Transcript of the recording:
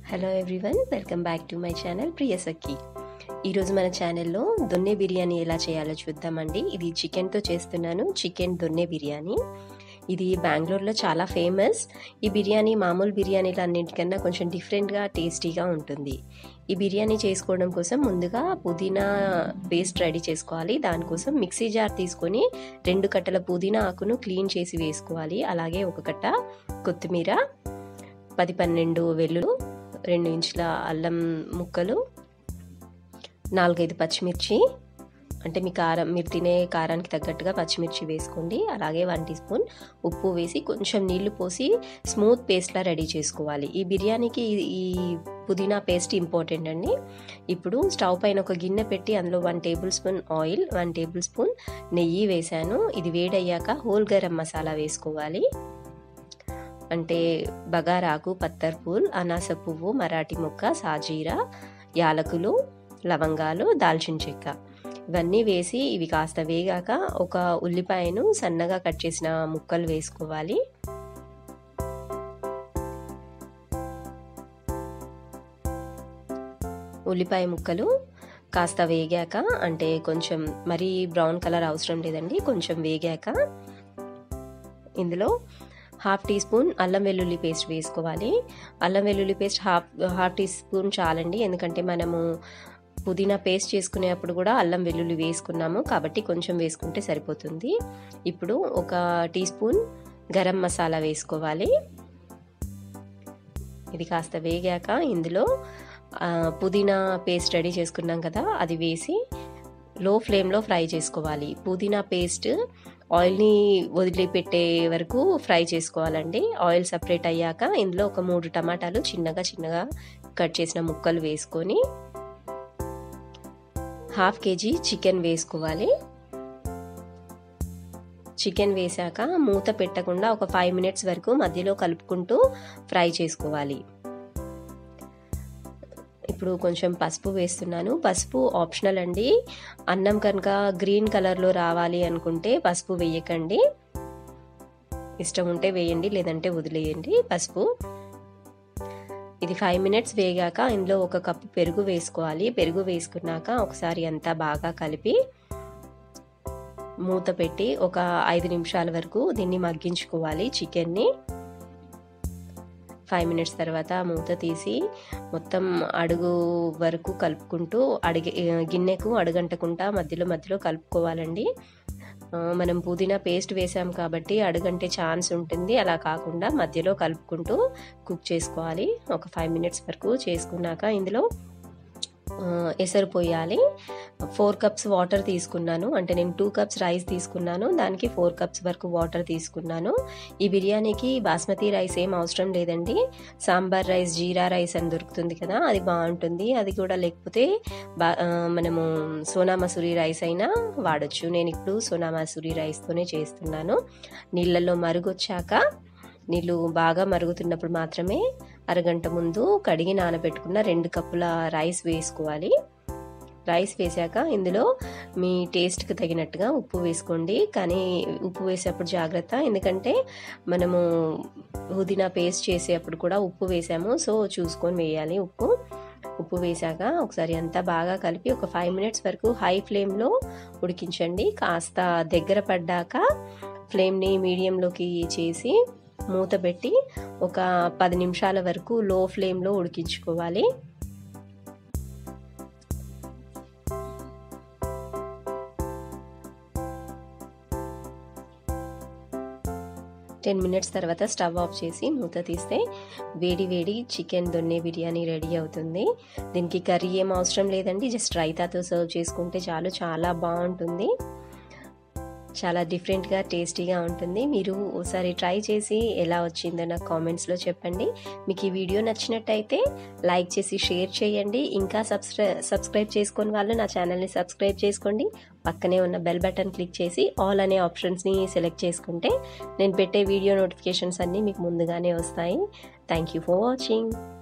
hello everyone welcome back to my channel Priyasakhi ఈరోజు మన ఛానల్లో దొన్నె బిర్యానీ ఎలా చేయాలో చూద్దామండి ఇది చికెన్తో చేస్తున్నాను చికెన్ దొన్నె బిర్యానీ ఇది బెంగళూరులో చాలా ఫేమస్ ఈ బిర్యానీ మామూలు బిర్యానీలు అన్నింటికన్నా కొంచెం డిఫరెంట్గా టేస్టీగా ఉంటుంది ఈ బిర్యానీ చేసుకోవడం కోసం ముందుగా పుదీనా పేస్ట్ రెడీ చేసుకోవాలి దానికోసం మిక్సీ జార్ తీసుకొని రెండు కట్టల పుదీనా ఆకును క్లీన్ చేసి వేసుకోవాలి అలాగే ఒక కట్ట కొత్తిమీర పది పన్నెండు వెల్లులు రెండు ఇంచుల అల్లం ముక్కలు నాలుగైదు పచ్చిమిర్చి అంటే మీ కారం మీరు తినే కారానికి తగ్గట్టుగా పచ్చిమిర్చి వేసుకోండి అలాగే వన్ టీ స్పూన్ ఉప్పు వేసి కొంచెం నీళ్లు పోసి స్మూత్ పేస్ట్లా రెడీ చేసుకోవాలి ఈ బిర్యానీకి ఈ పుదీనా పేస్ట్ ఇంపార్టెంట్ అండి ఇప్పుడు స్టవ్ పైన ఒక గిన్నె పెట్టి అందులో one tablespoon oil one tablespoon నెయ్యి వేశాను ఇది వేడయ్యాక హోల్ గరం మసాలా వేసుకోవాలి అంటే బగారాకు పత్తర్పూల్ అనాస పువ్వు మరాఠీ ముక్క సాజీరా యాలకులు లవంగాలు దాల్చిన చెక్క ఇవన్నీ వేసి ఇవి కాస్త వేగాక ఒక ఉల్లిపాయను సన్నగా కట్ చేసిన ముక్కలు వేసుకోవాలి ఉల్లిపాయ ముక్కలు కాస్త వేగాక అంటే కొంచెం మరీ బ్రౌన్ కలర్ అవసరం లేదండి కొంచెం వేగాక ఇందులో హాఫ్ టీ స్పూన్ అల్లం వెల్లుల్లి పేస్ట్ వేసుకోవాలి అల్లం వెల్లుల్లి paste half half teaspoon చాలండి ఎందుకంటే మనము పుదీనా పేస్ట్ చేసుకునేటప్పుడు కూడా అల్లం వెల్లుల్లి వేసుకున్నాము కాబట్టి కొంచెం వేసుకుంటే సరిపోతుంది ఇప్పుడు ఒక టీ స్పూన్ గరం మసాలా వేసుకోవాలి ఇది కాస్త వేగాక ఇందులో పుదీనా పేస్ట్ రెడీ చేసుకున్నాం కదా అది వేసి లో ఫ్లేమ్లో ఫ్రై చేసుకోవాలి పుదీనా పేస్ట్ ఆయిల్ని వదిలిపెట్టే వరకు ఫ్రై చేసుకోవాలండి ఆయిల్ సపరేట్ అయ్యాక ఇందులో ఒక మూడు టమాటాలు చిన్నగా చిన్నగా కట్ చేసిన ముక్కలు వేసుకొని హాఫ్ కేజీ చికెన్ వేసుకోవాలి చికెన్ వేసాక మూత పెట్టకుండా ఒక ఫైవ్ మినిట్స్ వరకు మధ్యలో కలుపుకుంటూ ఫ్రై చేసుకోవాలి ఇప్పుడు కొంచెం పసుపు వేస్తున్నాను పసుపు ఆప్షనల్ అండి అన్నం కనుక గ్రీన్ కలర్లో రావాలి అనుకుంటే పసుపు వేయకండి ఇష్టం ఉంటే వేయండి లేదంటే వదిలేయండి పసుపు ఇది ఫైవ్ మినిట్స్ వేగాక ఇందులో ఒక కప్పు పెరుగు వేసుకోవాలి పెరుగు వేసుకున్నాక ఒకసారి అంతా బాగా కలిపి మూత పెట్టి ఒక ఐదు నిమిషాల వరకు దీన్ని మగ్గించుకోవాలి చికెన్ని ఫైవ్ మినిట్స్ తర్వాత మూత తీసి మొత్తం అడుగు వరకు కలుపుకుంటూ అడిగి గిన్నెకు అడుగంటకుండా మధ్యలో మధ్యలో కలుపుకోవాలండి మనం పుదీనా పేస్ట్ వేసాం కాబట్టి అడుగంటే ఛాన్స్ ఉంటుంది అలా కాకుండా మధ్యలో కలుపుకుంటూ కుక్ చేసుకోవాలి ఒక ఫైవ్ మినిట్స్ వరకు చేసుకున్నాక ఇందులో ఎసరు పోయాలి ఫోర్ కప్స్ వాటర్ తీసుకున్నాను అంటే నేను టూ కప్స్ రైస్ తీసుకున్నాను దానికి ఫోర్ కప్స్ వరకు వాటర్ తీసుకున్నాను ఈ బిర్యానీకి బాస్మతి రైస్ ఏం అవసరం లేదండి సాంబార్ రైస్ జీరా రైస్ అని దొరుకుతుంది కదా అది బాగుంటుంది అది కూడా లేకపోతే బా మనము సోనా మసూరి రైస్ అయినా వాడచ్చు నేను ఇప్పుడు సోనా మసూరి రైస్తోనే చేస్తున్నాను నీళ్ళల్లో మరుగొచ్చాక నీళ్ళు బాగా మరుగుతున్నప్పుడు మాత్రమే అరగంట ముందు కడిగి నానబెట్టుకున్న రెండు కప్పుల రైస్ వేసుకోవాలి రైస్ వేసాక ఇందులో మీ టేస్ట్కి తగినట్టుగా ఉప్పు వేసుకోండి కానీ ఉప్పు వేసేప్పుడు జాగ్రత్త ఎందుకంటే మనము పుదీనా పేస్ట్ చేసేటప్పుడు కూడా ఉప్పు వేసాము సో చూసుకొని వేయాలి ఉప్పు ఉప్పు వేసాక ఒకసారి అంతా బాగా కలిపి ఒక ఫైవ్ మినిట్స్ వరకు హై ఫ్లేమ్లో ఉడికించండి కాస్త దగ్గర పడ్డాక ఫ్లేమ్ని మీడియంలోకి చేసి మూత పెట్టి ఒక పది నిమిషాల వరకు లో ఫ్లేమ్లో ఉడికించుకోవాలి టెన్ మినిట్స్ తర్వాత స్టవ్ ఆఫ్ చేసి మూత తీస్తే వేడి వేడి చికెన్ దొన్నె బిర్యానీ రెడీ అవుతుంది దీనికి కర్రీ ఏం అవసరం లేదండి జస్ట్ రైతాతో సర్వ్ చేసుకుంటే చాలు చాలా బాగుంటుంది చాలా డిఫరెంట్గా టేస్టీగా ఉంటుంది మీరు ఒకసారి ట్రై చేసి ఎలా వచ్చిందో నాకు కామెంట్స్లో చెప్పండి మీకు ఈ వీడియో నచ్చినట్టయితే లైక్ చేసి షేర్ చేయండి ఇంకా సబ్స్క్రై సబ్స్క్రైబ్ చేసుకొని వాళ్ళు నా ఛానల్ని సబ్స్క్రైబ్ చేసుకోండి పక్కనే ఉన్న బెల్ బటన్ క్లిక్ చేసి ఆల్ అనే ఆప్షన్స్ని సెలెక్ట్ చేసుకుంటే నేను పెట్టే వీడియో నోటిఫికేషన్స్ అన్నీ మీకు ముందుగానే వస్తాయి థ్యాంక్ యూ ఫర్ వాచింగ్